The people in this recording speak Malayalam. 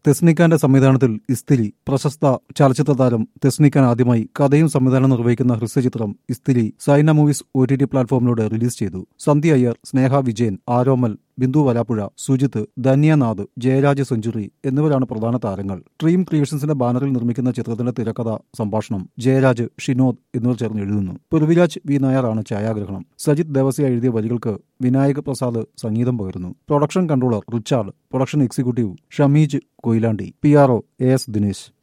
തെസ്നിക്കാന്റെ സംവിധാനത്തിൽ ഇസ്തിരി പ്രശസ്ത ചലച്ചിത്ര താരം തെസ്നിക്കാൻ ആദ്യമായി കഥയും സംവിധാനം നിർവഹിക്കുന്ന ഹ്രസ്വചിത്രം Isthiri Saina movies O T T പ്ലാറ്റ്ഫോമിലൂടെ റിലീസ് ചെയ്തു സന്ധ്യ അയ്യർ സ്നേഹ വിജയൻ ആരോമൽ ബിന്ദു വലാപ്പുഴ സുജിത്ത് ധന്യനാഥ് ജയരാജ സെഞ്ചുറി എന്നിവരാണ് പ്രധാന താരങ്ങൾ ഡ്രീം ക്രിയേഷൻസിന്റെ ബാനറിൽ നിർമ്മിക്കുന്ന ചിത്രത്തിന്റെ തിരക്കഥ സംഭാഷണം ജയരാജ് ഷിനോദ് എന്നിവർ ചേർന്ന് എഴുതുന്നു പൃഥ്വിരാജ് വി നായറാണ് ഛായാഗ്രഹണം സജിത് ദേവസ്യ എഴുതിയ വരികൾക്ക് വിനായക് പ്രസാദ് സംഗീതം പകരുന്നു production controller Richard production executive Shameej Koyilandy P R O A S Dinesh